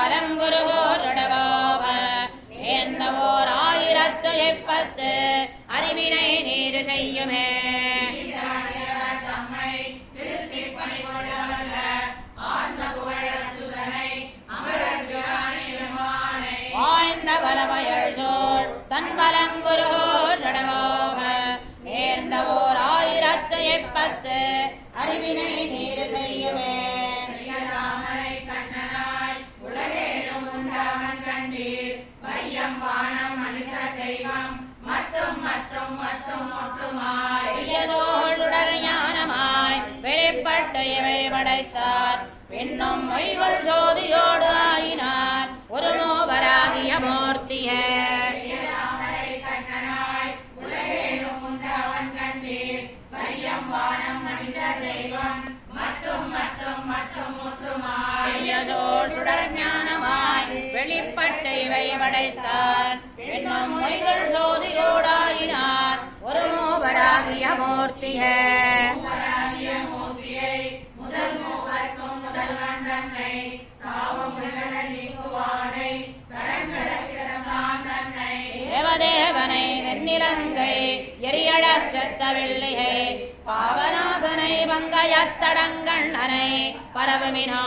பரங்குருகோருடகோப நேர்ந்தவோர் ஆயிரத்து எப்பத்து அறிவினை நீர் செய்யுமே வாய்ந்த பலமயல் சோழ் தன் பலங்குருகோருடகோப நேர்ந்தவோர் ஆயிரத்து எப்பத்து அறிவினை நீர் செய்யுமே செய்யதோளுடர் ஞானமாய் வெளிப்பட்ட இவை படைத்தார் பின்னும் மொய்கள் ஜோதியோடு ஆயினார் ஒரு மூவராகிய மூர்த்தியே செய்யதோள் சுடர் ஞானமாய் வெளிப்பட்ட இவை படைத்தார் பின்னும் மொய்கள் ஜோதியோடாயினார் ஒரு மூவராகிய மூர்த்தியே தேவதேவனை தென்னிலங்கை எரியழச் செத்த வெள்ளிகை பாவநாசனை வங்கயத்தடங்கண்ணனை பரவுமினா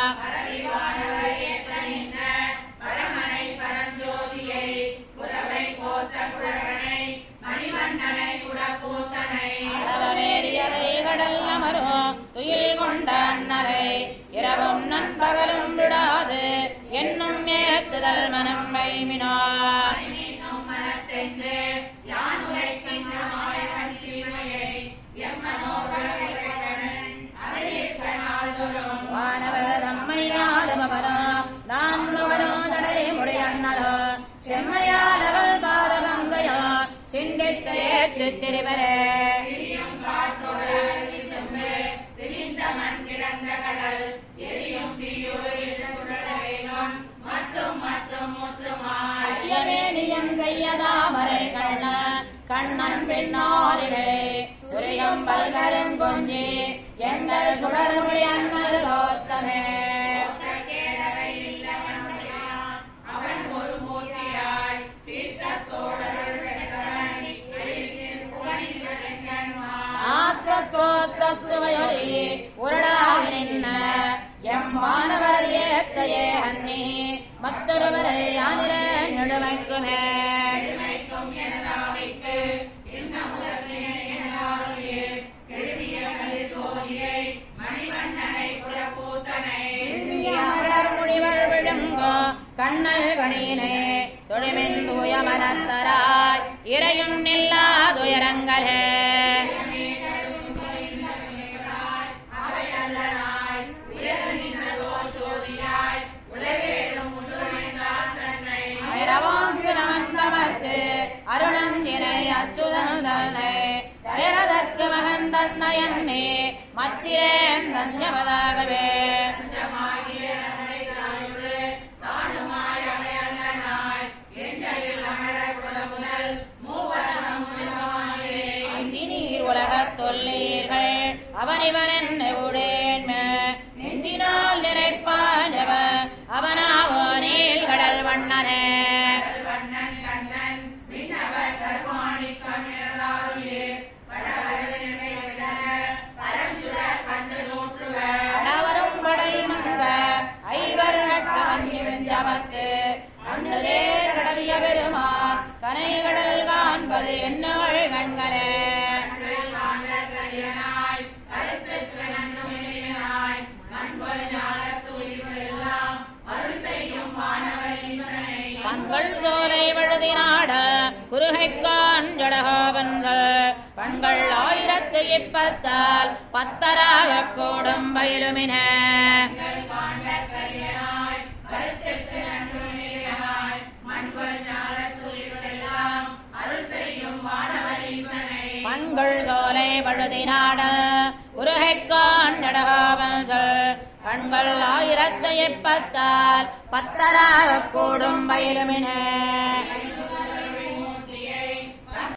பரவமேறியதை கடல் அமரும் துயில் கொண்ட அண்ணரை இரவும் நண்பகலும் விடாது என்னும் ஏத்துதல் மனம் வைமினா வானவர் தம்மையாதமபரா நான் முழுவனோ தடை முடியண்ணலோ செம்மையாலவள் பாதமங்கையா சிந்தித்து ஏத்து திரிவரே ஐயவேணியம் செய்யதாமரை கண்ண கண்ணன் பின்னாரிலே சுரியம் பல்கரும் கொஞ்சி எங்கள் சுடர்மொழி அண்ணல் தோத்தமே ஆத்மத்தோத்தசுவையொலி உருளாகி நின்ன எம் மாணவர் ஏத்தையே அன்னி மற்றொருவரை யானிலே நெடுமைக்குமே அமரர் முடிவர் விழுங்கோ கண்ணல் கணினே தொழிமின் தூய மனத்தராய் இறையும் நில்லா துயரங்களே ஐரவாங்கு நமந்தமக்கு அருணந்தினை அச்சுதனை தயரதற்கு மகன் தன்னையன்னே மத்திரேன் தஞ்சமதாகவே அஞ்சி நீர் உலகத் தொல்லீர்கள் அவனிவன் என்ன கூடேன்ம நெஞ்சினால் நிறைப்பானவ அவனாவோ நீல் கடல் வண்ணனே அடவரும் படை மங்க ஐவர் கவஞ்சி வெஞ்சமத்து அண்ணுதேர் கடவிய பெருமான் கனை கடல் காண்பது என்னுகள் கண்களே பண்கள் சோலை வழுதி நாட குருகைக்கான் ஜடகோபன்கள் பண்கள் ஆயிரத்து இப்பத்தால் பத்தராக கூடும் பயிலுமின பண்கள் சோலை வழுதி நாட குருகைக்கான் ஜடகோபன்கள் பண்கள் ஆயிரத்து இப்பத்தால் பத்தராக கூடும் பயிலுமின